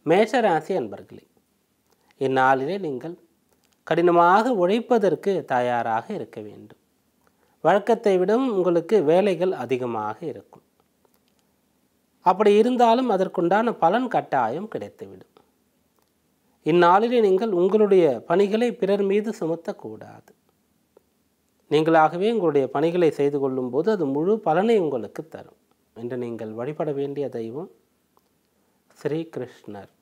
மேஷராசி அன்பர்களே இந்நாளிலே நீங்கள் கடினமாக உழைப்பதற்கு தயாராக இருக்க வேண்டும் வழக்கத்தை விடவும் உங்களுக்கு வேலைகள் அதிகமாக இருக்கும் அப்படி இருந்தாலும் அதற்குண்டான பலன் கட்டாயம் கிடைத்துவிடும் இந்நாளிலே நீங்கள் உங்களுடைய பணிகளை பிறர் மீது சுமத்தக்கூடாது நீங்களாகவே உங்களுடைய பணிகளை செய்து கொள்ளும்போது அது முழு பலனை உங்களுக்கு தரும் என்று நீங்கள் வழிபட வேண்டிய தெய்வம் ஸ்ரீகிருஷ்ணர்